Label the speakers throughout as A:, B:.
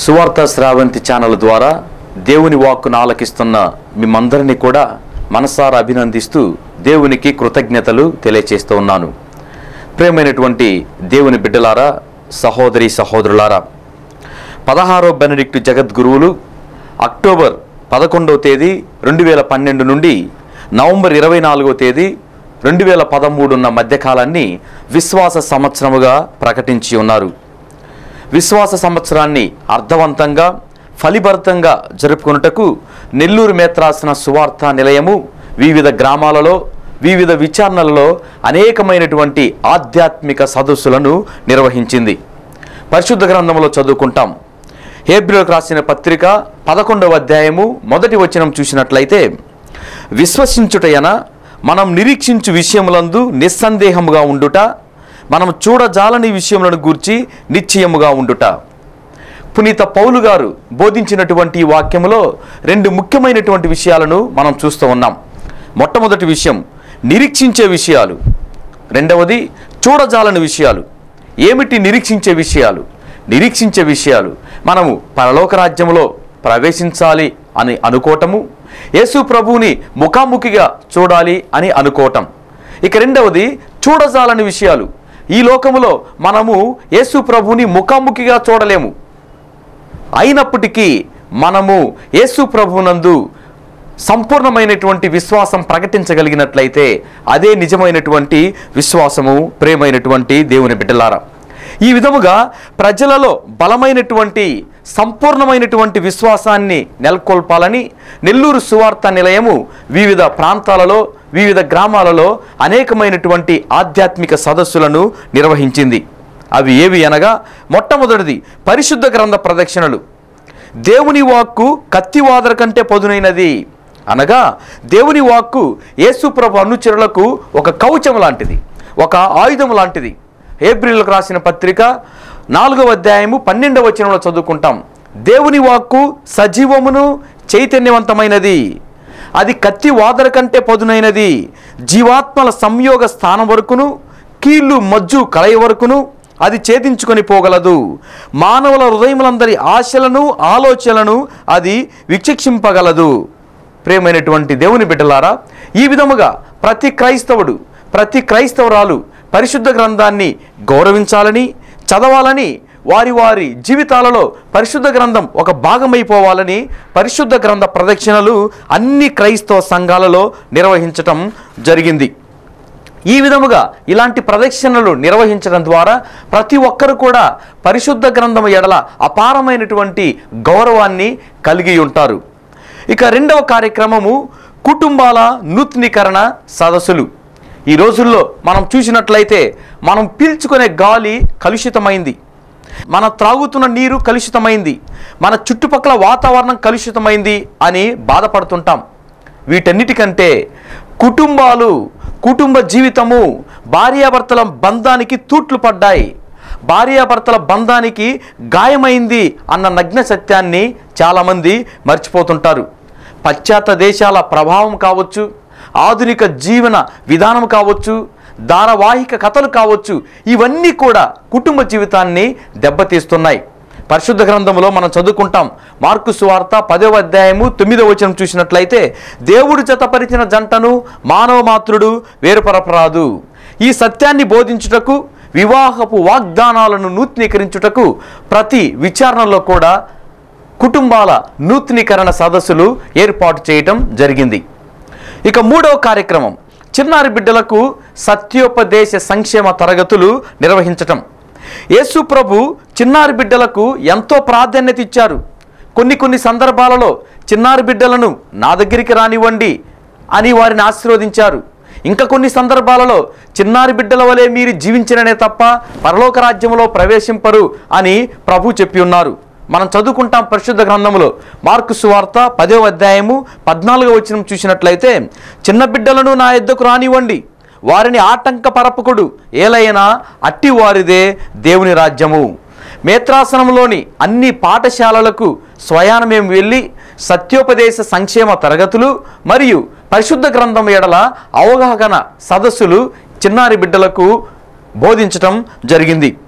A: సువార్త శ్రావంతి ఛానల్ ద్వారా దేవుని వాక్కును ఆలకిస్తున్న మిమ్మందరినీ కూడా మనసారా అభినందిస్తూ దేవునికి కృతజ్ఞతలు తెలియచేస్తూ ఉన్నాను ప్రేమైనటువంటి దేవుని బిడ్డలారా సహోదరి సహోదరులారా పదహారో బెనడిక్ట్ జగద్గురువులు అక్టోబర్ పదకొండవ తేదీ రెండు వేల పన్నెండు నుండి నవంబర్ ఇరవై నాలుగో తేదీ రెండు వేల పదమూడున్న మధ్యకాలాన్ని విశ్వాస సంవత్సరముగా ప్రకటించి ఉన్నారు విశ్వాస సంవత్సరాన్ని అర్థవంతంగా ఫలిభరితంగా జరుపుకొనుటకు నెల్లూరు మేత్రాసన సువార్త నిలయము వివిధ గ్రామాలలో వివిధ విచారణలలో అనేకమైనటువంటి ఆధ్యాత్మిక సదస్సులను నిర్వహించింది పరిశుద్ధ గ్రంథంలో చదువుకుంటాం హేబ్రిలకు రాసిన పత్రిక పదకొండవ అధ్యాయము మొదటి వచనం చూసినట్లయితే విశ్వసించుటయన మనం నిరీక్షించు విషయములందు నిస్సందేహముగా ఉండుట మనం చూడజాలని విషయములను గూర్చి నిశ్చయముగా ఉండుట పునీత పౌలు గారు బోధించినటువంటి ఈ వాక్యములో రెండు ముఖ్యమైనటువంటి విషయాలను మనం చూస్తూ ఉన్నాం మొట్టమొదటి విషయం నిరీక్షించే విషయాలు రెండవది చూడజాలని విషయాలు ఏమిటి నిరీక్షించే విషయాలు నిరీక్షించే విషయాలు మనము పరలోక రాజ్యంలో ప్రవేశించాలి అని అనుకోవటము యేసు ప్రభువుని ముఖాముఖిగా చూడాలి అని అనుకోవటం ఇక రెండవది చూడజాలని విషయాలు ఈ లోకములో మనము యేసు ప్రభువుని ముఖాముఖిగా చూడలేము అయినప్పటికీ మనము యేసు ప్రభునందు సంపూర్ణమైనటువంటి విశ్వాసం ప్రకటించగలిగినట్లయితే అదే నిజమైనటువంటి విశ్వాసము ప్రేమైనటువంటి దేవుని బిడ్డలారా ఈ విధముగా ప్రజలలో బలమైనటువంటి సంపూర్ణమైనటువంటి విశ్వాసాన్ని నెలకొల్పాలని నెల్లూరు సువార్త నిలయము వివిధ ప్రాంతాలలో వివిధ గ్రామాలలో అనేకమైనటువంటి ఆధ్యాత్మిక సదస్సులను నిర్వహించింది అవి ఏవి అనగా మొట్టమొదటిది పరిశుద్ధ గ్రంథ ప్రదక్షిణలు దేవుని వాక్కు కత్తివాదర కంటే పదునైనది అనగా దేవుని వాక్కు యేసుప్రభు అనుచరులకు ఒక కవచం లాంటిది ఒక ఆయుధం లాంటిది ఏప్రిల్కు రాసిన పత్రిక నాలుగవ అధ్యాయము పన్నెండవ వచనంలో చదువుకుంటాం దేవుని వాక్కు సజీవమును చైతన్యవంతమైనది అది కత్తి వాదర కంటే పదునైనది జీవాత్మల సంయోగ స్థానం వరకును కీళ్ళు మజ్జు కలయ వరకును అది ఛేదించుకొని పోగలదు మానవుల హృదయములందరి ఆశలను ఆలోచనలను అది విచక్షింపగలదు ప్రేమైనటువంటి దేవుని బిడ్డలారా ఈ విధముగా ప్రతి క్రైస్తవుడు ప్రతి క్రైస్తవురాలు పరిశుద్ధ గ్రంథాన్ని గౌరవించాలని చదవాలని వారి వారి జీవితాలలో పరిశుద్ధ గ్రంథం ఒక భాగమైపోవాలని పరిశుద్ధ గ్రంథ ప్రదక్షిణలు అన్ని క్రైస్తవ సంఘాలలో నిర్వహించటం జరిగింది ఈ విధముగా ఇలాంటి ప్రదక్షిణలు నిర్వహించడం ద్వారా ప్రతి ఒక్కరు కూడా పరిశుద్ధ గ్రంథం ఎడల అపారమైనటువంటి గౌరవాన్ని కలిగి ఉంటారు ఇక రెండవ కార్యక్రమము కుటుంబాల నూతనీకరణ సదస్సులు ఈ రోజుల్లో మనం చూసినట్లయితే మనం పీల్చుకునే గాలి కలుషితమైంది మన త్రాగుతున్న నీరు కలుషితమైంది మన చుట్టుపక్కల వాతావరణం కలుషితమైంది అని బాధపడుతుంటాం వీటన్నిటికంటే కుటుంబాలు కుటుంబ జీవితము భార్యాభర్తల బంధానికి తూట్లు పడ్డాయి భార్యాభర్తల బంధానికి గాయమైంది అన్న నగ్న సత్యాన్ని చాలామంది మర్చిపోతుంటారు పాశ్చాత్య దేశాల ప్రభావం కావచ్చు ఆధునిక జీవన విధానం కావచ్చు ధారావాహిక కథలు కావచ్చు ఇవన్నీ కూడా కుటుంబ జీవితాన్ని దెబ్బతీస్తున్నాయి పరిశుద్ధ గ్రంథంలో మనం చదువుకుంటాం మార్కు సువార్త పదవ అధ్యాయము తొమ్మిదవ వచనం చూసినట్లయితే దేవుడు జతపరిచిన జంటను మానవ మాతృడు వేరుపరపరాదు ఈ సత్యాన్ని బోధించుటకు వివాహపు వాగ్దానాలను నూతనీకరించుటకు ప్రతి విచారణలో కూడా కుటుంబాల నూతనీకరణ సదస్సులు ఏర్పాటు చేయటం జరిగింది ఇక మూడవ కార్యక్రమం చిన్నారి బిడ్డలకు సత్యోపదేశ సంక్షేమ తరగతులు నిర్వహించటం యేసు ప్రభు చిన్నారి బిడ్డలకు ఎంతో ప్రాధాన్యత ఇచ్చారు కొన్ని కొన్ని సందర్భాలలో చిన్నారి బిడ్డలను నా దగ్గరికి రానివ్వండి అని వారిని ఆశీర్వదించారు ఇంకా కొన్ని సందర్భాలలో చిన్నారి బిడ్డల వలె మీరు జీవించిననే తప్ప పరలోక రాజ్యంలో ప్రవేశింపరు అని ప్రభు చెప్పి ఉన్నారు మనం చదువుకుంటాం పరిశుద్ధ గ్రంథములో మార్కు సువార్త పదవ అధ్యాయము పద్నాలుగో వచనం చూసినట్లయితే చిన్న బిడ్డలను నా యొద్దకు రానివ్వండి వారిని ఆటంక పరపకుడు ఏలైనా అట్టి వారిదే దేవుని రాజ్యము మేత్రాసనంలోని అన్ని పాఠశాలలకు స్వయాన మేము వెళ్ళి సత్యోపదేశ సంక్షేమ తరగతులు మరియు పరిశుద్ధ గ్రంథం ఎడల అవగాహన సదస్సులు చిన్నారి బిడ్డలకు బోధించటం జరిగింది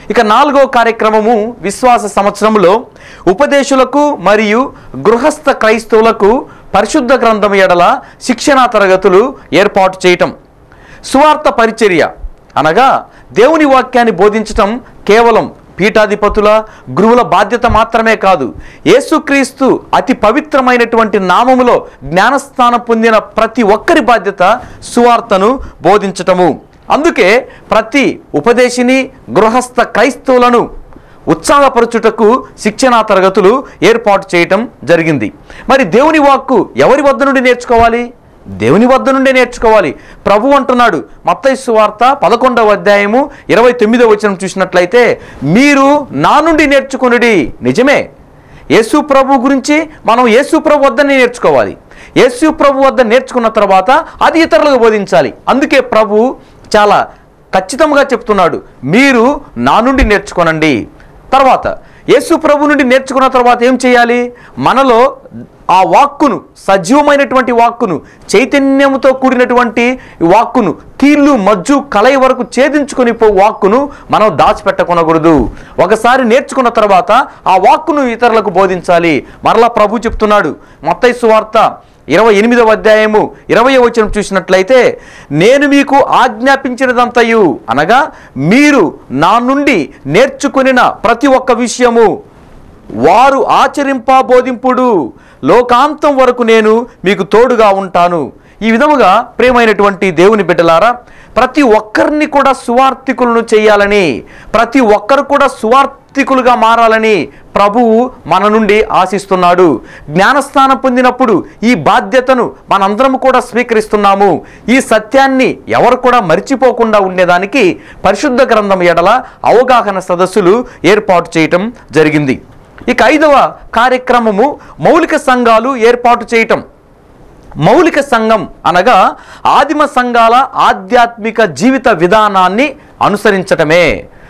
A: ఇక నాలుగో కార్యక్రమము విశ్వాస సంవత్సరంలో ఉపదేశులకు మరియు గృహస్థ క్రైస్తవులకు పరిశుద్ధ గ్రంథం ఎడల శిక్షణా తరగతులు ఏర్పాటు చేయటం సువార్త పరిచర్య అనగా దేవుని వాక్యాన్ని బోధించటం కేవలం పీఠాధిపతుల గురువుల బాధ్యత మాత్రమే కాదు యేసుక్రీస్తు అతి పవిత్రమైనటువంటి నామములో జ్ఞానస్థానం పొందిన ప్రతి ఒక్కరి బాధ్యత సువార్తను బోధించటము అందుకే ప్రతి ఉపదేశిని గృహస్థ క్రైస్తవులను ఉత్సాహపరచుటకు శిక్షణా తరగతులు ఏర్పాటు చేయటం జరిగింది మరి దేవుని వాక్కు ఎవరి వద్ద నుండి నేర్చుకోవాలి దేవుని వద్ద నుండే నేర్చుకోవాలి ప్రభు అంటున్నాడు మత్తయి సువార్త పదకొండవ అధ్యాయము ఇరవై తొమ్మిదవ వచనం చూసినట్లయితే మీరు నా నుండి నేర్చుకునుడి నిజమే యేసు ప్రభు గురించి మనం యేసు ప్రభు వద్దనే నేర్చుకోవాలి యేసు ప్రభు వద్ద నేర్చుకున్న తర్వాత అది ఇతరులకు బోధించాలి అందుకే ప్రభు చాలా ఖచ్చితంగా చెప్తున్నాడు మీరు నా నుండి నేర్చుకోనండి తర్వాత యేసు ప్రభు నుండి నేర్చుకున్న తర్వాత ఏం చేయాలి మనలో ఆ వాక్కును సజీవమైనటువంటి వాక్కును చైతన్యముతో కూడినటువంటి వాక్కును కీళ్ళు మజ్జు కలయి వరకు ఛేదించుకొని పో వాక్కును మనం దాచిపెట్టకొనకూడదు ఒకసారి నేర్చుకున్న తర్వాత ఆ వాక్కును ఇతరులకు బోధించాలి మరలా ప్రభు చెప్తున్నాడు మత్తయి సువార్త ఇరవై ఎనిమిదవ అధ్యాయము ఇరవై వచనం చూసినట్లయితే నేను మీకు ఆజ్ఞాపించినదంతయు అనగా మీరు నా నుండి నేర్చుకునిన ప్రతి ఒక్క విషయము వారు ఆచరింప బోధింపుడు లోకాంతం వరకు నేను మీకు తోడుగా ఉంటాను ఈ విధముగా ప్రేమైనటువంటి దేవుని బిడ్డలారా ప్రతి ఒక్కరిని కూడా సువార్థికులను చేయాలని ప్రతి ఒక్కరు కూడా సువార్థికులుగా మారాలని ప్రభువు మన నుండి ఆశిస్తున్నాడు జ్ఞానస్థానం పొందినప్పుడు ఈ బాధ్యతను మనందరం కూడా స్వీకరిస్తున్నాము ఈ సత్యాన్ని ఎవరు కూడా మర్చిపోకుండా ఉండేదానికి పరిశుద్ధ గ్రంథం ఎడల అవగాహన సదస్సులు ఏర్పాటు చేయటం జరిగింది ఇక ఐదవ కార్యక్రమము మౌలిక సంఘాలు ఏర్పాటు చేయటం మౌలిక సంఘం అనగా ఆదిమ సంఘాల ఆధ్యాత్మిక జీవిత విధానాన్ని అనుసరించటమే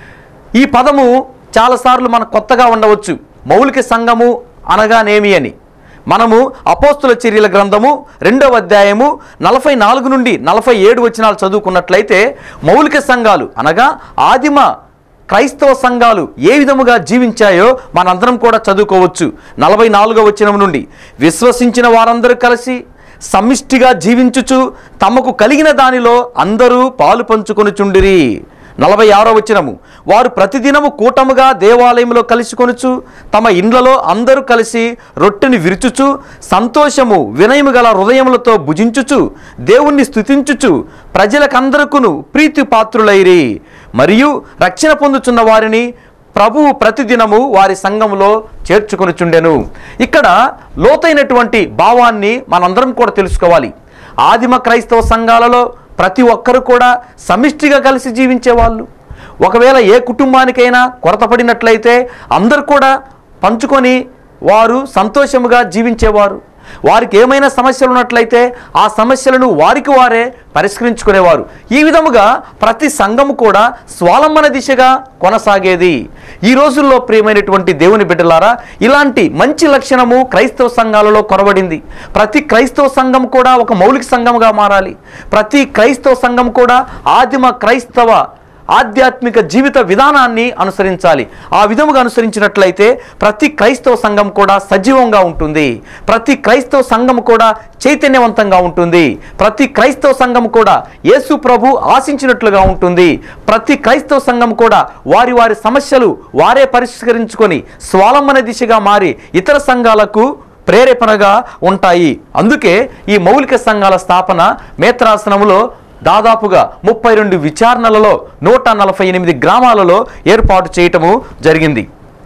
A: ఈ పదము చాలాసార్లు మనకు కొత్తగా ఉండవచ్చు మౌలిక సంఘము అనగానేమి అని మనము అపోస్తుల చర్యల గ్రంథము రెండవ అధ్యాయము నలభై నాలుగు నుండి నలభై ఏడు వచనాలు చదువుకున్నట్లయితే మౌలిక సంఘాలు అనగా ఆదిమ క్రైస్తవ సంఘాలు ఏ విధముగా జీవించాయో మనందరం కూడా చదువుకోవచ్చు నలభై నాలుగో వచనం నుండి విశ్వసించిన వారందరూ కలిసి సమిష్టిగా జీవించుచు తమకు కలిగిన దానిలో అందరూ పాలు పంచుకొనుచుండిరి నలభై ఆరో వచనము వారు ప్రతిదినము కూటముగా దేవాలయంలో కలుసుకొనుచు తమ ఇండ్లలో అందరూ కలిసి రొట్టెని విరుచుచు సంతోషము వినయము గల హృదయములతో భుజించుచు దేవుణ్ణి స్తుతించుచు ప్రజలకందరకును ప్రీతి పాత్రులైరి మరియు రక్షణ పొందుచున్న వారిని ప్రభువు ప్రతిదినము వారి సంఘములో చేర్చుకొనుచుండెను ఇక్కడ లోతైనటువంటి భావాన్ని మనందరం కూడా తెలుసుకోవాలి ఆదిమ క్రైస్తవ సంఘాలలో ప్రతి ఒక్కరు కూడా సమిష్టిగా కలిసి జీవించేవాళ్ళు ఒకవేళ ఏ కుటుంబానికైనా కొరత పడినట్లయితే అందరు కూడా పంచుకొని వారు సంతోషముగా జీవించేవారు వారికి ఏమైనా సమస్యలు ఉన్నట్లయితే ఆ సమస్యలను వారికి వారే పరిష్కరించుకునేవారు ఈ విధముగా ప్రతి సంఘము కూడా స్వాలంబన దిశగా కొనసాగేది ఈ రోజుల్లో ప్రియమైనటువంటి దేవుని బిడ్డలారా ఇలాంటి మంచి లక్షణము క్రైస్తవ సంఘాలలో కొరబడింది ప్రతి క్రైస్తవ సంఘం కూడా ఒక మౌలిక సంఘముగా మారాలి ప్రతి క్రైస్తవ సంఘం కూడా ఆదిమ క్రైస్తవ ఆధ్యాత్మిక జీవిత విధానాన్ని అనుసరించాలి ఆ విధముగా అనుసరించినట్లయితే ప్రతి క్రైస్తవ సంఘం కూడా సజీవంగా ఉంటుంది ప్రతి క్రైస్తవ సంఘం కూడా చైతన్యవంతంగా ఉంటుంది ప్రతి క్రైస్తవ సంఘం కూడా యేసు ప్రభు ఆశించినట్లుగా ఉంటుంది ప్రతి క్రైస్తవ సంఘం కూడా వారి వారి సమస్యలు వారే పరిష్కరించుకొని స్వాలంబన దిశగా మారి ఇతర సంఘాలకు ప్రేరేపణగా ఉంటాయి అందుకే ఈ మౌలిక సంఘాల స్థాపన మేత్రాసనములో దాదాపుగా ముప్పై రెండు విచారణలలో నూట నలభై ఎనిమిది గ్రామాలలో ఏర్పాటు చేయటము జరిగింది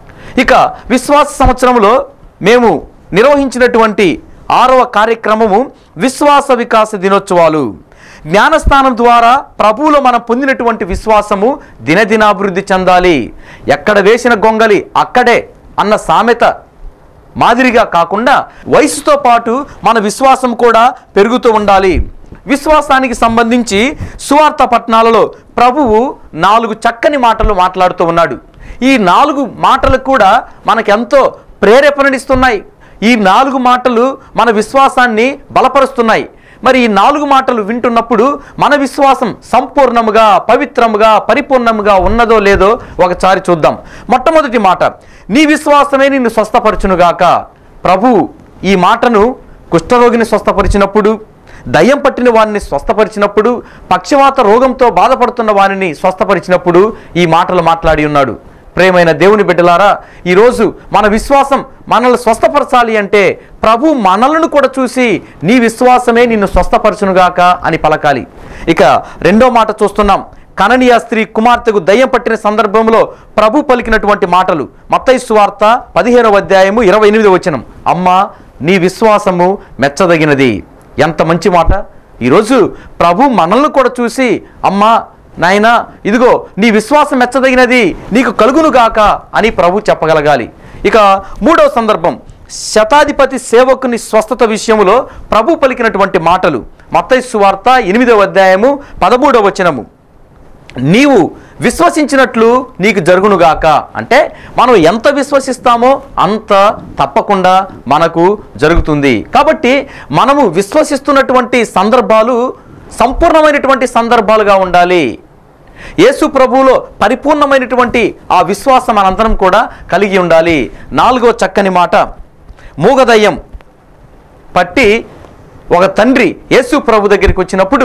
A: ఇక విశ్వాస సంవత్సరంలో మేము నిర్వహించినటువంటి ఆరవ కార్యక్రమము విశ్వాస వికాస దినోత్సవాలు జ్ఞానస్థానం ద్వారా ప్రభువులో మనం పొందినటువంటి విశ్వాసము దినదినాభివృద్ధి చెందాలి ఎక్కడ వేసిన గొంగలి అక్కడే అన్న సామెత మాదిరిగా కాకుండా వయసుతో పాటు మన విశ్వాసం కూడా పెరుగుతూ ఉండాలి విశ్వాసానికి సంబంధించి సువార్త పట్టణాలలో ప్రభువు నాలుగు చక్కని మాటలు మాట్లాడుతూ ఉన్నాడు ఈ నాలుగు మాటలు కూడా మనకెంతో ప్రేరేపణనిస్తున్నాయి ఈ నాలుగు మాటలు మన విశ్వాసాన్ని బలపరుస్తున్నాయి మరి ఈ నాలుగు మాటలు వింటున్నప్పుడు మన విశ్వాసం సంపూర్ణముగా పవిత్రముగా పరిపూర్ణముగా ఉన్నదో లేదో ఒకసారి చూద్దాం మొట్టమొదటి మాట నీ విశ్వాసమే నిన్ను స్వస్థపరచునుగాక ప్రభు ఈ మాటను కుష్ఠరోగిని స్వస్థపరిచినప్పుడు దయ్యం పట్టిన వారిని స్వస్థపరిచినప్పుడు పక్షవాత రోగంతో బాధపడుతున్న వారిని స్వస్థపరిచినప్పుడు ఈ మాటలు మాట్లాడి ఉన్నాడు ప్రేమైన దేవుని బిడ్డలారా ఈరోజు మన విశ్వాసం మనల్ని స్వస్థపరచాలి అంటే ప్రభు మనలను కూడా చూసి నీ విశ్వాసమే నిన్ను స్వస్థపరచునుగాక అని పలకాలి ఇక రెండో మాట చూస్తున్నాం కననీయ స్త్రీ కుమార్తెకు దయ్యం పట్టిన సందర్భంలో ప్రభు పలికినటువంటి మాటలు మత్తయి సువార్త పదిహేనవ అధ్యాయము ఇరవై ఎనిమిది వచనం అమ్మా నీ విశ్వాసము మెచ్చదగినది ఎంత మంచి మాట ఈరోజు ప్రభు మనల్ని కూడా చూసి అమ్మా నాయనా ఇదిగో నీ విశ్వాసం మెచ్చదగినది నీకు కలుగును గాక అని ప్రభు చెప్పగలగాలి ఇక మూడవ సందర్భం శతాధిపతి సేవకుని స్వస్థత విషయములో ప్రభు పలికినటువంటి మాటలు మత్తయి సువార్త ఎనిమిదవ అధ్యాయము పదమూడవ వచనము నీవు విశ్వసించినట్లు నీకు జరుగునుగాక అంటే మనం ఎంత విశ్వసిస్తామో అంత తప్పకుండా మనకు జరుగుతుంది కాబట్టి మనము విశ్వసిస్తున్నటువంటి సందర్భాలు సంపూర్ణమైనటువంటి సందర్భాలుగా ఉండాలి యేసు ప్రభువులో పరిపూర్ణమైనటువంటి ఆ విశ్వాసం మనందరం కూడా కలిగి ఉండాలి నాలుగో చక్కని మాట మూగదయ్యం పట్టి ఒక తండ్రి యేసు ప్రభు దగ్గరికి వచ్చినప్పుడు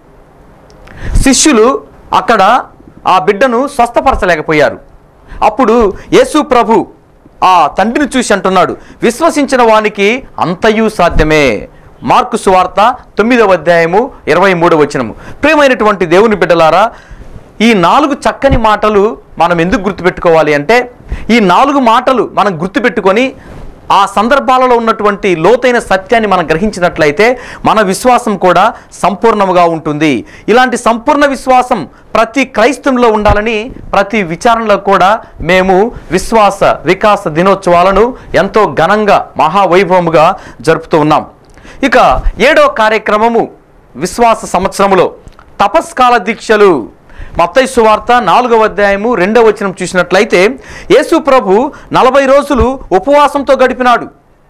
A: శిష్యులు అక్కడ ఆ బిడ్డను స్వస్థపరచలేకపోయారు అప్పుడు యేసు ప్రభు ఆ తండ్రిని చూసి అంటున్నాడు విశ్వసించిన వానికి అంతయు సాధ్యమే మార్కు సువార్త తొమ్మిదవ అధ్యాయము ఇరవై మూడవ వచనము ప్రియమైనటువంటి దేవుని బిడ్డలారా ఈ నాలుగు చక్కని మాటలు మనం ఎందుకు గుర్తుపెట్టుకోవాలి అంటే ఈ నాలుగు మాటలు మనం గుర్తుపెట్టుకొని ఆ సందర్భాలలో ఉన్నటువంటి లోతైన సత్యాన్ని మనం గ్రహించినట్లయితే మన విశ్వాసం కూడా సంపూర్ణముగా ఉంటుంది ఇలాంటి సంపూర్ణ విశ్వాసం ప్రతి క్రైస్తవంలో ఉండాలని ప్రతి విచారణలో కూడా మేము విశ్వాస వికాస దినోత్సవాలను ఎంతో ఘనంగా మహావైభవముగా జరుపుతూ ఉన్నాం ఇక ఏడో కార్యక్రమము విశ్వాస సంవత్సరములో తపస్కాల దీక్షలు మత్తయి సువార్త నాలుగవ అధ్యాయము రెండవ వచనం చూసినట్లయితే యేసు ప్రభు నలభై రోజులు ఉపవాసంతో గడిపినాడు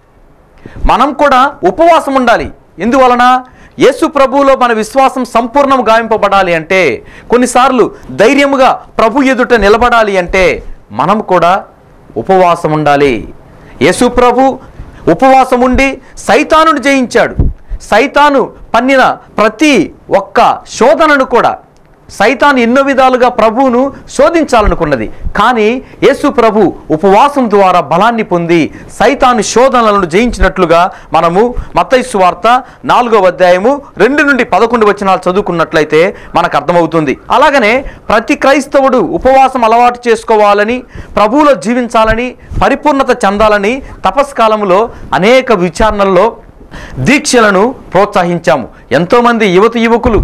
A: మనం కూడా ఉపవాసం ఉండాలి ఎందువలన యేసు ప్రభువులో మన విశ్వాసం సంపూర్ణం గావింపబడాలి అంటే కొన్నిసార్లు ధైర్యముగా ప్రభు ఎదుట నిలబడాలి అంటే మనం కూడా ఉపవాసం ఉండాలి యేసు ప్రభు ఉపవాసం ఉండి సైతానుని జయించాడు సైతాను పన్నిన ప్రతి ఒక్క శోధనను కూడా సైతాను ఎన్నో విధాలుగా ప్రభువును శోధించాలనుకున్నది కానీ యేసు ప్రభు ఉపవాసం ద్వారా బలాన్ని పొంది సైతాను శోధనలను జయించినట్లుగా మనము మత్తయి సువార్త నాలుగవ అధ్యాయము రెండు నుండి పదకొండు వచనాలు చదువుకున్నట్లయితే మనకు అర్థమవుతుంది అలాగనే ప్రతి క్రైస్తవుడు ఉపవాసం అలవాటు చేసుకోవాలని ప్రభువులో జీవించాలని పరిపూర్ణత చెందాలని తపస్కాలంలో అనేక విచారణల్లో దీక్షలను ప్రోత్సహించాము ఎంతోమంది యువత యువకులు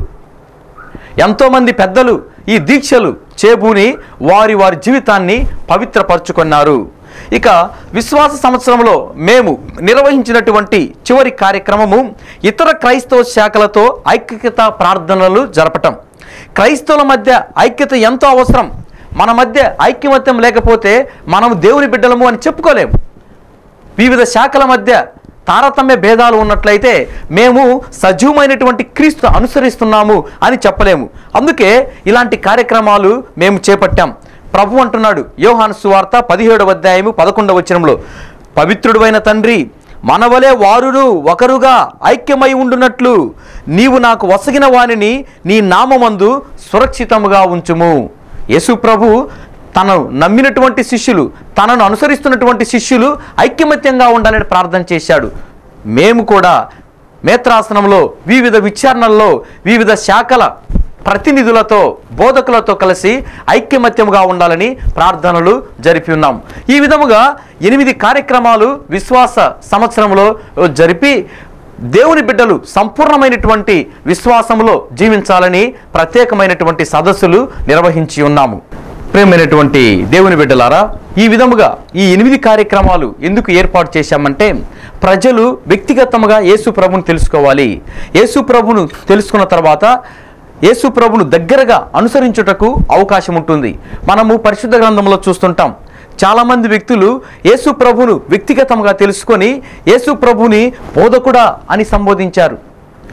A: ఎంతోమంది పెద్దలు ఈ దీక్షలు చేబూని వారి వారి జీవితాన్ని పవిత్రపరుచుకున్నారు ఇక విశ్వాస సంవత్సరంలో మేము నిర్వహించినటువంటి చివరి కార్యక్రమము ఇతర క్రైస్తవ శాఖలతో ఐక్యత ప్రార్థనలు జరపటం క్రైస్తవుల మధ్య ఐక్యత ఎంతో అవసరం మన మధ్య ఐక్యమత్యం లేకపోతే మనం దేవుని బిడ్డలము అని చెప్పుకోలేము వివిధ శాఖల మధ్య తారతమ్య భేదాలు ఉన్నట్లయితే మేము సజీవమైనటువంటి క్రీస్తు అనుసరిస్తున్నాము అని చెప్పలేము అందుకే ఇలాంటి కార్యక్రమాలు మేము చేపట్టాం ప్రభు అంటున్నాడు యోహాను సువార్త పదిహేడవ అధ్యాయము పదకొండవ వచనంలో పవిత్రుడైన తండ్రి మనవలే వారును ఒకరుగా ఐక్యమై ఉండునట్లు నీవు నాకు వసగిన వానిని నీ నామమందు సురక్షితముగా ఉంచుము యేసు ప్రభు తను నమ్మినటువంటి శిష్యులు తనను అనుసరిస్తున్నటువంటి శిష్యులు ఐక్యమత్యంగా ఉండాలని ప్రార్థన చేశాడు మేము కూడా మేత్రాసనంలో వివిధ విచారణల్లో వివిధ శాఖల ప్రతినిధులతో బోధకులతో కలిసి ఐక్యమత్యముగా ఉండాలని ప్రార్థనలు జరిపి ఉన్నాం ఈ విధముగా ఎనిమిది కార్యక్రమాలు విశ్వాస సంవత్సరంలో జరిపి దేవుని బిడ్డలు సంపూర్ణమైనటువంటి విశ్వాసములో జీవించాలని ప్రత్యేకమైనటువంటి సదస్సులు నిర్వహించి ఉన్నాము ప్రేమైనటువంటి దేవుని బిడ్డలారా ఈ విధముగా ఈ ఎనిమిది కార్యక్రమాలు ఎందుకు ఏర్పాటు చేశామంటే ప్రజలు వ్యక్తిగతంగా యేసు ప్రభుని తెలుసుకోవాలి యేసు ప్రభును తెలుసుకున్న తర్వాత యేసు ప్రభును దగ్గరగా అనుసరించుటకు అవకాశం ఉంటుంది మనము పరిశుద్ధ గ్రంథంలో చూస్తుంటాం చాలామంది వ్యక్తులు యేసు ప్రభును వ్యక్తిగతంగా తెలుసుకొని యేసు ప్రభుని బోధకుడా అని సంబోధించారు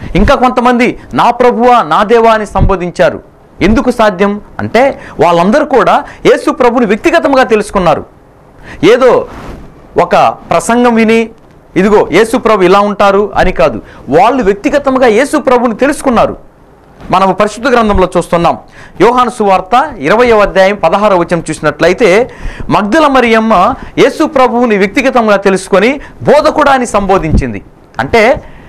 A: ఇంకా కొంతమంది నా ప్రభువా నా దేవా అని సంబోధించారు ఎందుకు సాధ్యం అంటే వాళ్ళందరూ కూడా యేసు ప్రభుని వ్యక్తిగతంగా తెలుసుకున్నారు ఏదో ఒక ప్రసంగం విని ఇదిగో యేసు ప్రభు ఇలా ఉంటారు అని కాదు వాళ్ళు వ్యక్తిగతంగా యేసు ప్రభుని తెలుసుకున్నారు మనము పరిశుద్ధ గ్రంథంలో చూస్తున్నాం యోహాను సువార్త ఇరవయో అధ్యాయం పదహార వచనం చూసినట్లయితే మగ్దల మరియమ్మ యేసు ప్రభువుని వ్యక్తిగతంగా తెలుసుకొని బోధకుడా అని సంబోధించింది అంటే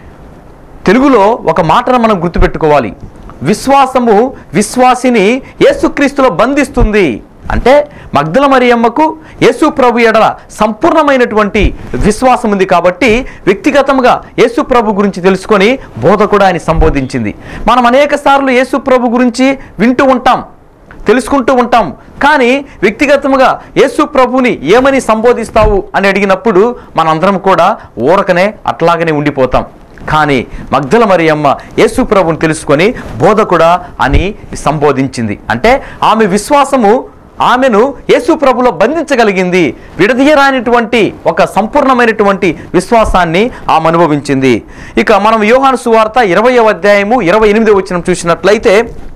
A: తెలుగులో ఒక మాటను మనం గుర్తుపెట్టుకోవాలి విశ్వాసము విశ్వాసిని యేసుక్రీస్తులో బంధిస్తుంది అంటే మగ్దల మరియమ్మకు యేసు ప్రభు ఎడల సంపూర్ణమైనటువంటి విశ్వాసం ఉంది కాబట్టి వ్యక్తిగతంగా యేసు ప్రభు గురించి తెలుసుకొని బోధకుడు ఆయన సంబోధించింది మనం అనేక సార్లు యేసు ప్రభు గురించి వింటూ ఉంటాం తెలుసుకుంటూ ఉంటాం కానీ వ్యక్తిగతంగా యేసు ప్రభుని ఏమని సంబోధిస్తావు అని అడిగినప్పుడు మనందరం కూడా ఊరకనే అట్లాగనే ఉండిపోతాం కానీ మగ్దల మరియమ్మ యేసు ప్రభుని తెలుసుకొని బోధకుడా అని సంబోధించింది అంటే ఆమె విశ్వాసము ఆమెను యేసు ప్రభులో బంధించగలిగింది విడదీయరానిటువంటి ఒక సంపూర్ణమైనటువంటి విశ్వాసాన్ని ఆమె అనుభవించింది ఇక మనం యోహాను సువార్త ఇరవయో అధ్యాయము ఇరవై ఎనిమిదో వచ్చిన చూసినట్లయితే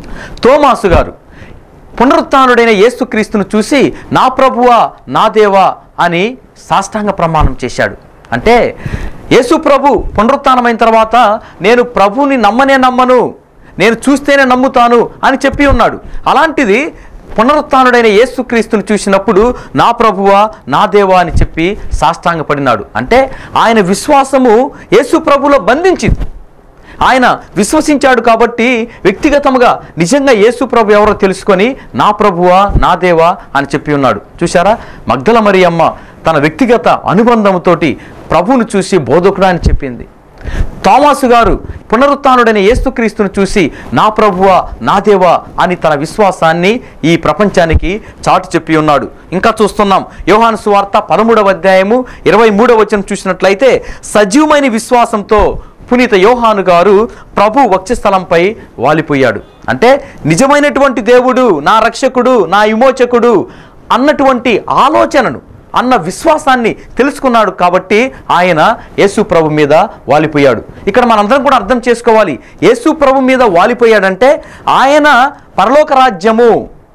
A: తోమాసు గారు పునరుత్డైన యేసుక్రీస్తును చూసి నా ప్రభువా నా దేవా అని సాష్టాంగ ప్రమాణం చేశాడు అంటే యేసు ప్రభు పునరుత్నమైన తర్వాత నేను ప్రభుని నమ్మనే నమ్మను నేను చూస్తేనే నమ్ముతాను అని చెప్పి ఉన్నాడు అలాంటిది పునరుత్డైన యేసుక్రీస్తును చూసినప్పుడు నా ప్రభువా నా దేవా అని చెప్పి సాష్టాంగపడినాడు అంటే ఆయన విశ్వాసము యేసు ప్రభులో బంధించింది ఆయన విశ్వసించాడు కాబట్టి వ్యక్తిగతంగా నిజంగా యేసు ప్రభు ఎవరో తెలుసుకొని నా ప్రభువా నా దేవా అని చెప్పి ఉన్నాడు చూసారా మగ్దల మరియమ్మ తన వ్యక్తిగత అనుబంధంతోటి ప్రభువును చూసి బోధకుడా అని చెప్పింది థామాసు గారు పునరుత్డైన యేసుక్రీస్తును చూసి నా ప్రభువా నా దేవా అని తన విశ్వాసాన్ని ఈ ప్రపంచానికి చాటు చెప్పి ఉన్నాడు ఇంకా చూస్తున్నాం యోహాను సువార్త పదమూడవ అధ్యాయము ఇరవై మూడవ వచనం చూసినట్లయితే సజీవమైన విశ్వాసంతో పునీత యోహాను గారు ప్రభు వక్షస్థలంపై వాలిపోయాడు అంటే నిజమైనటువంటి దేవుడు నా రక్షకుడు నా విమోచకుడు అన్నటువంటి ఆలోచనను అన్న విశ్వాసాన్ని తెలుసుకున్నాడు కాబట్టి ఆయన యేసు ప్రభు మీద వాలిపోయాడు ఇక్కడ మనందరం కూడా అర్థం చేసుకోవాలి యేసు ప్రభు మీద వాలిపోయాడంటే ఆయన పరలోక రాజ్యము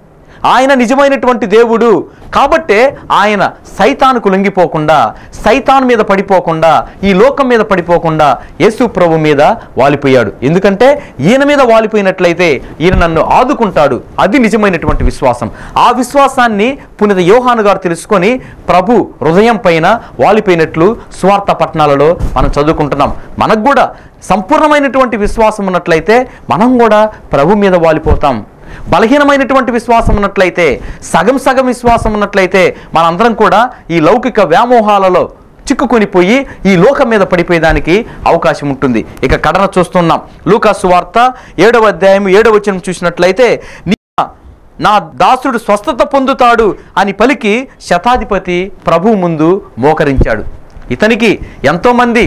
A: ఆయన నిజమైనటువంటి దేవుడు కాబట్టే ఆయన సైతానుకు లొంగిపోకుండా సైతాన్ మీద పడిపోకుండా ఈ లోకం మీద పడిపోకుండా యేసు ప్రభు మీద వాలిపోయాడు ఎందుకంటే ఈయన మీద వాలిపోయినట్లయితే ఈయన నన్ను ఆదుకుంటాడు అది నిజమైనటువంటి విశ్వాసం ఆ విశ్వాసాన్ని పునిత యోహాను గారు తెలుసుకొని ప్రభు హృదయం పైన వాలిపోయినట్లు స్వార్థ పట్టణాలలో మనం చదువుకుంటున్నాం మనకు కూడా సంపూర్ణమైనటువంటి విశ్వాసం ఉన్నట్లయితే మనం కూడా ప్రభు మీద వాలిపోతాం బలహీనమైనటువంటి విశ్వాసం ఉన్నట్లయితే సగం సగం విశ్వాసం ఉన్నట్లయితే మనందరం కూడా ఈ లౌకిక వ్యామోహాలలో చిక్కుకొనిపోయి ఈ లోకం మీద పడిపోయేదానికి అవకాశం ఉంటుంది ఇక కడన చూస్తున్నాం లూకాసు వార్త ఏడవ అధ్యాయం ఏడవ వచనం చూసినట్లయితే "నీ నా దాసుడు స్వస్థత పొందుతాడు అని పలికి శతాధిపతి ప్రభు ముందు మోకరించాడు ఇతనికి ఎంతోమంది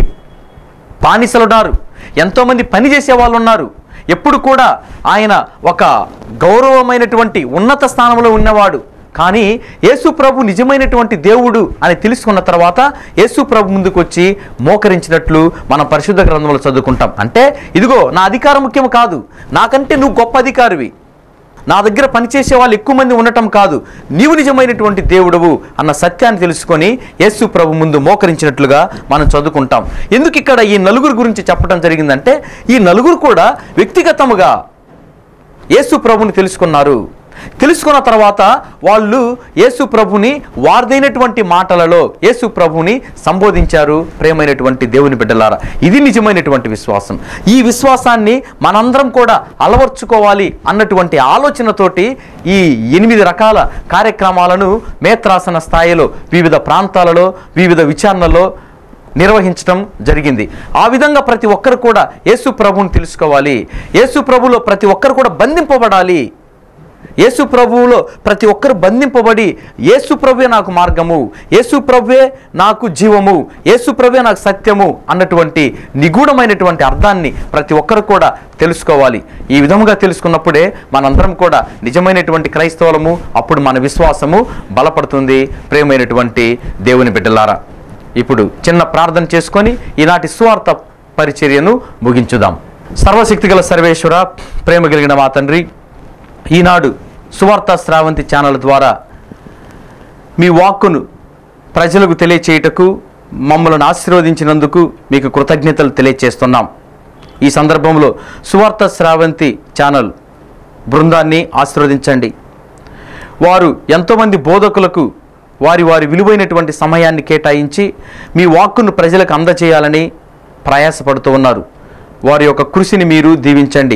A: బానిసలు ఉన్నారు ఎంతోమంది పని చేసే వాళ్ళు ఉన్నారు ఎప్పుడు కూడా ఆయన ఒక గౌరవమైనటువంటి ఉన్నత స్థానంలో ఉన్నవాడు కానీ యేసు ప్రభు నిజమైనటువంటి దేవుడు అని తెలుసుకున్న తర్వాత యేసు ప్రభు ముందుకు వచ్చి మోకరించినట్లు మనం పరిశుద్ధ గ్రంథంలో చదువుకుంటాం అంటే ఇదిగో నా అధికారం ముఖ్యం కాదు నాకంటే నువ్వు గొప్ప అధికారివి నా దగ్గర పనిచేసే వాళ్ళు ఎక్కువ మంది ఉండటం కాదు నీవు నిజమైనటువంటి దేవుడవు అన్న సత్యాన్ని తెలుసుకొని యేసు ప్రభు ముందు మోకరించినట్లుగా మనం చదువుకుంటాం ఎందుకు ఇక్కడ ఈ నలుగురు గురించి చెప్పడం జరిగిందంటే ఈ నలుగురు కూడా వ్యక్తిగతముగా యేసు ప్రభుని తెలుసుకున్నారు తెలుసుకున్న తర్వాత వాళ్ళు యేసు ప్రభుని వారిదైనటువంటి మాటలలో యేసు ప్రభుని సంబోధించారు ప్రేమైనటువంటి దేవుని బిడ్డలారా ఇది నిజమైనటువంటి విశ్వాసం ఈ విశ్వాసాన్ని మనందరం కూడా అలవర్చుకోవాలి అన్నటువంటి ఆలోచనతోటి ఈ ఎనిమిది రకాల కార్యక్రమాలను మేత్రాసన స్థాయిలో వివిధ ప్రాంతాలలో వివిధ విచారణలో నిర్వహించడం జరిగింది ఆ విధంగా ప్రతి ఒక్కరు కూడా యేసు ప్రభువుని తెలుసుకోవాలి యేసు ప్రభులో ప్రతి ఒక్కరు కూడా బంధింపబడాలి యేసు ప్రభువులో ప్రతి ఒక్కరు బంధింపబడి యేసు ప్రభువే నాకు మార్గము యేసు ప్రభువే నాకు జీవము యేసు ప్రభువే నాకు సత్యము అన్నటువంటి నిగూఢమైనటువంటి అర్థాన్ని ప్రతి ఒక్కరు కూడా తెలుసుకోవాలి ఈ విధముగా తెలుసుకున్నప్పుడే మనందరం కూడా నిజమైనటువంటి క్రైస్తవులము అప్పుడు మన విశ్వాసము బలపడుతుంది ప్రేమైనటువంటి దేవుని బిడ్డలారా ఇప్పుడు చిన్న ప్రార్థన చేసుకొని ఈనాటి స్వార్థ పరిచర్యను ముగించుదాం సర్వశక్తిగల సర్వేశ్వర ప్రేమ కలిగిన మా తండ్రి ఈనాడు సువార్త శ్రావంతి ఛానల్ ద్వారా మీ వాక్కును ప్రజలకు తెలియచేయుటకు మమ్మల్ని ఆశీర్వదించినందుకు మీకు కృతజ్ఞతలు తెలియచేస్తున్నాం ఈ సందర్భంలో సువార్త శ్రావంతి ఛానల్ బృందాన్ని ఆశీర్వదించండి వారు ఎంతోమంది బోధకులకు వారి వారి విలువైనటువంటి సమయాన్ని కేటాయించి మీ వాక్కును ప్రజలకు అందచేయాలని ప్రయాసపడుతూ ఉన్నారు వారి యొక్క కృషిని మీరు దీవించండి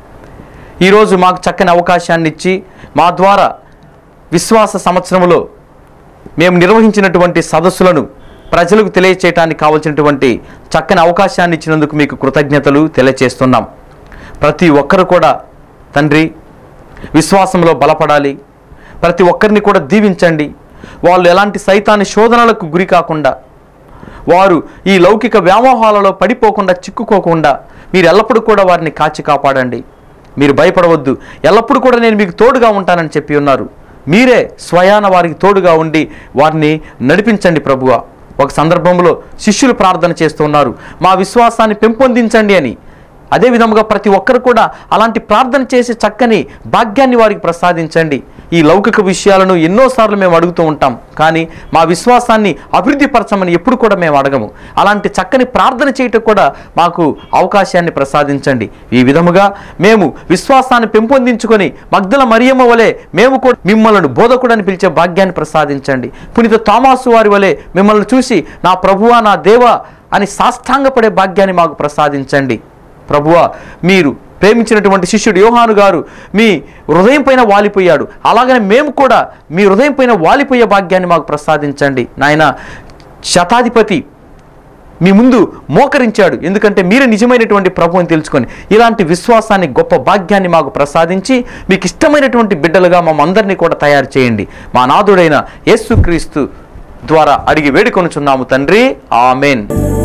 A: ఈరోజు మాకు చక్కని అవకాశాన్ని ఇచ్చి మా ద్వారా విశ్వాస సంవత్సరంలో మేము నిర్వహించినటువంటి సదస్సులను ప్రజలకు తెలియచేయటానికి కావలసినటువంటి చక్కని అవకాశాన్ని ఇచ్చినందుకు మీకు కృతజ్ఞతలు తెలియచేస్తున్నాం ప్రతి ఒక్కరు కూడా తండ్రి విశ్వాసంలో బలపడాలి ప్రతి ఒక్కరిని కూడా దీవించండి వాళ్ళు ఎలాంటి సైతాన్ని శోధనలకు గురి కాకుండా వారు ఈ లౌకిక వ్యామోహాలలో పడిపోకుండా చిక్కుకోకుండా మీరు ఎల్లప్పుడూ కూడా వారిని కాచి కాపాడండి మీరు భయపడవద్దు ఎల్లప్పుడూ కూడా నేను మీకు తోడుగా ఉంటానని చెప్పి ఉన్నారు మీరే స్వయాన వారికి తోడుగా ఉండి వారిని నడిపించండి ప్రభువ ఒక సందర్భంలో శిష్యులు ప్రార్థన చేస్తున్నారు మా విశ్వాసాన్ని పెంపొందించండి అని అదే విధముగా ప్రతి ఒక్కరు కూడా అలాంటి ప్రార్థన చేసి చక్కని భాగ్యాన్ని వారికి ప్రసాదించండి ఈ లౌకిక విషయాలను ఎన్నోసార్లు మేము అడుగుతూ ఉంటాం కానీ మా విశ్వాసాన్ని అభివృద్ధి పరచమని ఎప్పుడు కూడా మేము అడగము అలాంటి చక్కని ప్రార్థన చేయటం కూడా మాకు అవకాశాన్ని ప్రసాదించండి ఈ విధముగా మేము విశ్వాసాన్ని పెంపొందించుకొని మగ్ధల మరియమ్మ వలె మేము కూడా మిమ్మల్ని బోధకుడని పిలిచే భాగ్యాన్ని ప్రసాదించండి పునీత థామాసు వారి వలె మిమ్మల్ని చూసి నా ప్రభువా నా దేవా అని సాష్టాంగపడే భాగ్యాన్ని మాకు ప్రసాదించండి ప్రభువా మీరు ప్రేమించినటువంటి శిష్యుడు యోహాను గారు మీ హృదయం పైన వాలిపోయాడు అలాగనే మేము కూడా మీ హృదయం పైన వాలిపోయే భాగ్యాన్ని మాకు ప్రసాదించండి నాయన శతాధిపతి మీ ముందు మోకరించాడు ఎందుకంటే మీరే నిజమైనటువంటి ప్రభు అని తెలుసుకొని ఇలాంటి విశ్వాసాన్ని గొప్ప భాగ్యాన్ని మాకు ప్రసాదించి మీకు ఇష్టమైనటువంటి బిడ్డలుగా మమ్మందరినీ కూడా తయారు చేయండి మా నాథుడైన యేసుక్రీస్తు ద్వారా అడిగి వేడుకొనుచున్నాము తండ్రి ఆమెన్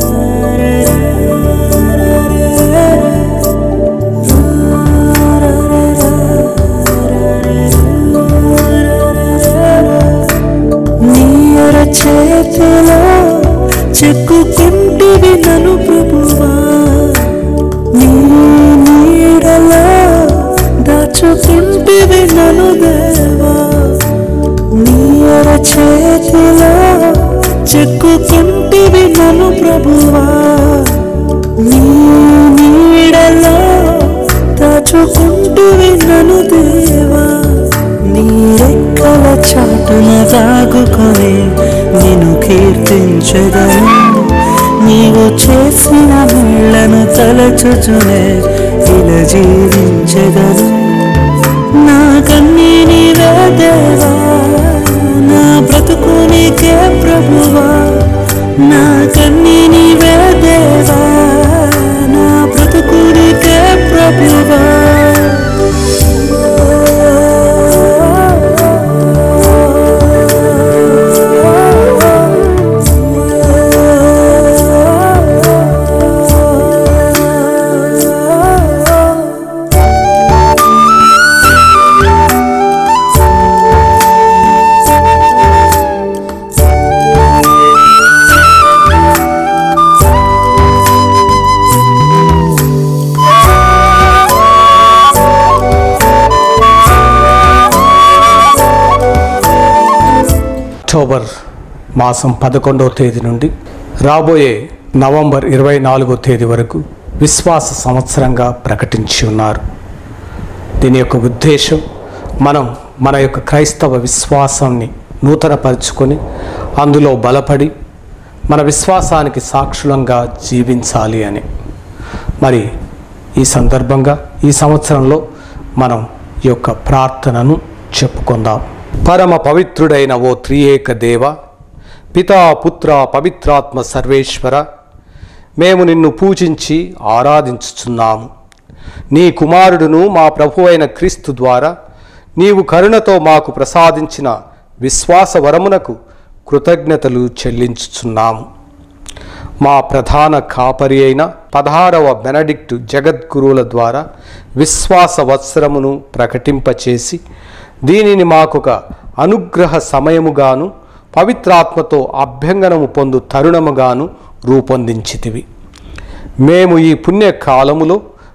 B: నీయర చేతిలో చెక్కుకుంటివి నన్ను ప్రభువా నీ నీడలో దాచుకుంటివి నన్ను దేవా నీయర చేతిలో చెక్కుకుంటివి నన్ను ప్రభువా నీ నీడలో దాచుకుంటివి నన్ను దేవా నీ రెక్కల చాటున దాగుకొని నేను కీర్తించదను నీవు చేసిన మేళ్లను తలచుచునే ఇలా జీవించదను నా కన్నీ నీవే దేవా నా బ్రతుకు నీకే ప్రభువా నా కన్నీ నీవే దేవా నా బ్రతుకు నీకే ప్రభువా
C: అక్టోబర్ మాసం పదకొండవ తేదీ నుండి రాబోయే నవంబర్ ఇరవై నాలుగో తేదీ వరకు విశ్వాస సంవత్సరంగా ప్రకటించి ఉన్నారు దీని యొక్క ఉద్దేశం మనం మన యొక్క క్రైస్తవ విశ్వాసాన్ని నూతనపరుచుకొని అందులో బలపడి మన విశ్వాసానికి సాక్షులంగా జీవించాలి అని మరి ఈ సందర్భంగా ఈ సంవత్సరంలో మనం ఈ యొక్క ప్రార్థనను చెప్పుకుందాం పరమ పవిత్రుడైన ఓ త్రియేక దేవ పితా పుత్ర పవిత్రాత్మ సర్వేశ్వర మేము నిన్ను పూజించి ఆరాధించుచున్నాము నీ కుమారుడును మా ప్రభు అయిన క్రీస్తు ద్వారా నీవు కరుణతో మాకు ప్రసాదించిన విశ్వాస వరమునకు కృతజ్ఞతలు చెల్లించుచున్నాము మా ప్రధాన కాపరి అయిన పదహారవ బెనడిక్టు జగద్గురువుల ద్వారా విశ్వాస వత్సరమును ప్రకటింపచేసి దీనిని మాకొక అనుగ్రహ సమయముగాను పవిత్రాత్మతో అభ్యంగనము పొందు తరుణముగాను రూపొందించితివి మేము ఈ పుణ్య కాలములో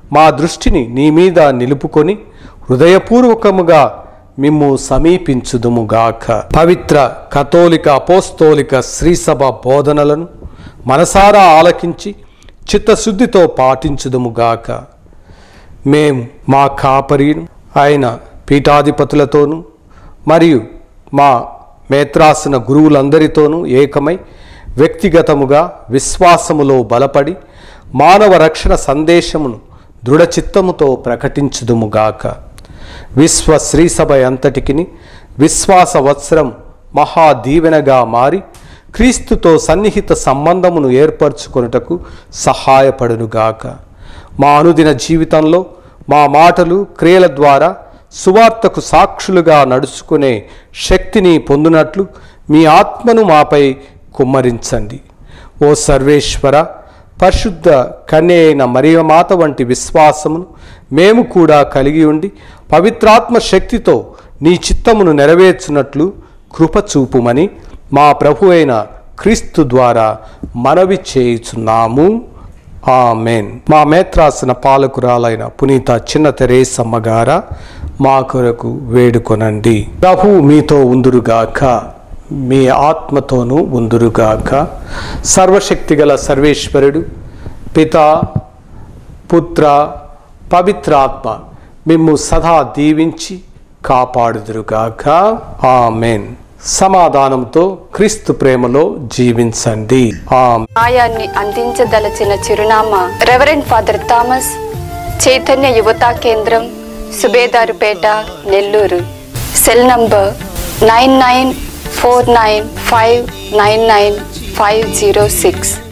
C: మా దృష్టిని నీ మీద నిలుపుకొని హృదయపూర్వకముగా మిమ్ము సమీపించుదుముగాక పవిత్ర కథోలిక అపోస్తోలిక శ్రీసభ బోధనలను మనసారా ఆలకించి చిత్తశుద్ధితో పాటించుదుముగాక మేము మా కాపరిను ఆయన పీఠాధిపతులతోనూ మరియు మా మేత్రాసన గురువులందరితోనూ ఏకమై వ్యక్తిగతముగా విశ్వాసములో బలపడి మానవ రక్షణ సందేశమును దృఢచిత్తముతో ప్రకటించుదుముగాక విశ్వ శ్రీసభ అంతటికిని విశ్వాస వత్సరం మహాదీవెనగా మారి క్రీస్తుతో సన్నిహిత సంబంధమును ఏర్పరచుకొనుటకు సహాయపడునుగాక మా అనుదిన జీవితంలో మా మాటలు క్రియల ద్వారా సువార్తకు సాక్షులుగా నడుచుకునే శక్తిని పొందినట్లు మీ ఆత్మను మాపై కుమ్మరించండి ఓ సర్వేశ్వర పరిశుద్ధ కన్య అయిన మరియమాత వంటి విశ్వాసమును మేము కూడా కలిగి ఉండి పవిత్రాత్మ శక్తితో నీ చిత్తమును నెరవేర్చున్నట్లు కృప చూపుమని మా ప్రభు అయిన క్రీస్తు ద్వారా మనవి చేయుచున్నాము ఆమెన్ మా మేత్రాసన పాలకురాలైన పునీత చిన్న తెరేసమ్మ గార మా కొరకు వేడుకొనండి ప్రభు మీతో ఉందురుగాక మీ ఆత్మతోనూ ఉందురుగాక సర్వశక్తిగల సర్వేశ్వరుడు పిత పుత్ర పవిత్రాత్మ మిమ్ము సదా దీవించి కాపాడుదురుగాక ఆమెన్ సమాధానంతో క్రీస్తు ప్రేమలో జీవించండి ఆమెన్
D: సహాయాన్ని అందించదలచిన చిరునామా రెవరెండ్ ఫాదర్ థామస్ చైతన్య యువతా కేంద్రం Subedarpet Nellore cell number nine nine four nine five nine nine five zero six